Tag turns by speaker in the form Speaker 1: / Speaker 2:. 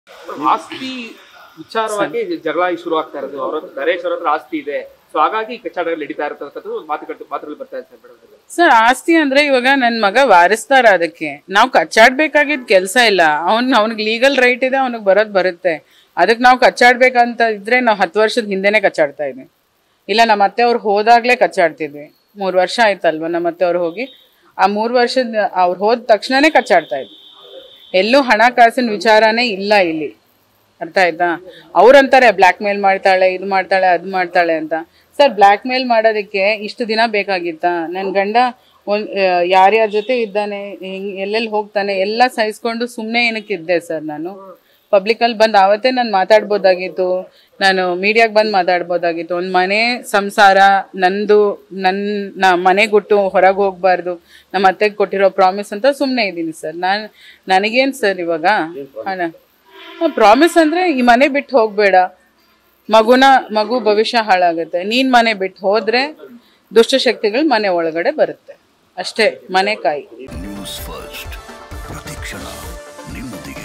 Speaker 1: ಆಸ್ತಿ ವಿಚಾರವಾಗಿ ಜಗಳ ಶುರು ಆಗ್ತಾ ಇರೋದು ಅವ್ರ ಹತ್ರ ನರೇಶ್ ಅವ್ರ ಹತ್ರ ಆಸ್ತಿ ಇದೆ ಸೊ ಹಾಗಾಗಿ ಕಚ್ಚಾಟಗಳು ನಡೀತಾ ಇರತಕ್ಕಂಥದ್ದು ಮಾತುಕತೆ ಮಾತುಗಳು ಬರ್ತಾ ಇರ್ತಾರೆ ಮೇಡಮ್
Speaker 2: ಸರ್ ಆಸ್ತಿ ಅಂದ್ರೆ ಇವಾಗ ನನ್ನ ಮಗ ವಾರಿಸ್ತಾರ ಅದಕ್ಕೆ ನಾವು ಕಚ್ಚಾಡ್ಬೇಕಾಗಿದ್ ಕೆಲಸ ಇಲ್ಲ ಅವ್ನ್ ಅವ್ನಿಗೆ ಲೀಗಲ್ ರೈಟ್ ಇದೆ ಅವ್ನಿಗೆ ಬರೋದ್ ಬರುತ್ತೆ ಅದಕ್ಕೆ ನಾವು ಕಚ್ಚಾಡ್ಬೇಕಂತ ಇದ್ರೆ ನಾವು ಹತ್ತು ವರ್ಷದ ಹಿಂದೆನೆ ಕಚ್ಚಾಡ್ತಾ ಇದ್ವಿ ಇಲ್ಲ ನಮ್ಮ ಅತ್ತೆ ಅವ್ರು ಹೋದಾಗ್ಲೇ ಕಚ್ಚಾಡ್ತಿದ್ವಿ ಮೂರು ವರ್ಷ ಆಯ್ತಲ್ವ ನಮ್ಮ ಅತ್ತೆ ಅವ್ರು ಹೋಗಿ ಆ ಮೂರು ವರ್ಷದ ಅವ್ರು ಹೋದ ತಕ್ಷಣನೇ ಕಚ್ಚಾಡ್ತಾ ಇದ್ವಿ ಎಲ್ಲೂ ಹಣಕಾಸಿನ ವಿಚಾರನೇ ಇಲ್ಲ ಇಲ್ಲಿ ಅರ್ಥ ಆಯ್ತಾ ಅವ್ರಂತಾರೆ ಬ್ಲ್ಯಾಕ್ ಮೇಲ್ ಮಾಡ್ತಾಳೆ ಇದು ಮಾಡ್ತಾಳೆ ಅದು ಮಾಡ್ತಾಳೆ ಅಂತ ಸರ್ ಬ್ಲ್ಯಾಕ್ ಮೇಲ್ ಮಾಡೋದಕ್ಕೆ ಇಷ್ಟು ದಿನ ಬೇಕಾಗಿತ್ತಾ ನನ್ನ ಗಂಡ ಒಂದ್ ಯಾರ್ಯಾರ ಜೊತೆ ಇದ್ದಾನೆ ಹಿಂಗ್ ಎಲ್ಲೆಲ್ಲಿ ಹೋಗ್ತಾನೆ ಎಲ್ಲ ಸಹಿಸ್ಕೊಂಡು ಸುಮ್ಮನೆ ಏನಕ್ಕೆ ಇದ್ದೆ ಸರ್ ನಾನು ಪಬ್ಲಿಕಲ್ಲಿ ಬಂದು ಆವತ್ತೇ ನಾನು ಮಾತಾಡ್ಬೋದಾಗಿತ್ತು ನಾನು ಮೀಡಿಯಾಗೆ ಬಂದು ಮಾತಾಡ್ಬೋದಾಗಿತ್ತು ಒಂದು ಮನೆ ಸಂಸಾರ ನಂದು ನನ್ನ ಮನೆ ಗುಟ್ಟು ಹೊರಗೆ ಹೋಗ್ಬಾರ್ದು ನಮ್ಮ ಅತ್ತೆಗೆ ಕೊಟ್ಟಿರೋ ಪ್ರಾಮಿಸ್ ಅಂತ ಸುಮ್ಮನೆ ಇದ್ದೀನಿ ಸರ್ ನಾನು ನನಗೇನು ಸರ್ ಇವಾಗ ಹಣ ಪ್ರಾಮಿಸ್ ಅಂದ್ರೆ ಈ ಮನೆ ಬಿಟ್ಟು ಹೋಗ್ಬೇಡ ಮಗುನ ಮಗು ಭವಿಷ್ಯ ಹಾಳಾಗುತ್ತೆ ನೀನ್ ಮನೆ ಬಿಟ್ಟು ಹೋದ್ರೆ ದುಷ್ಟಶಕ್ತಿಗಳು ಮನೆ ಒಳಗಡೆ ಬರುತ್ತೆ ಅಷ್ಟೇ ಮನೆ ಕಾಯಿ
Speaker 3: ನ್ಯೂಸ್ ಫಸ್ಟ್ ಪ್ರತಿಕ್ಷಣ ನಿಮ್ಮೊಂದಿಗೆ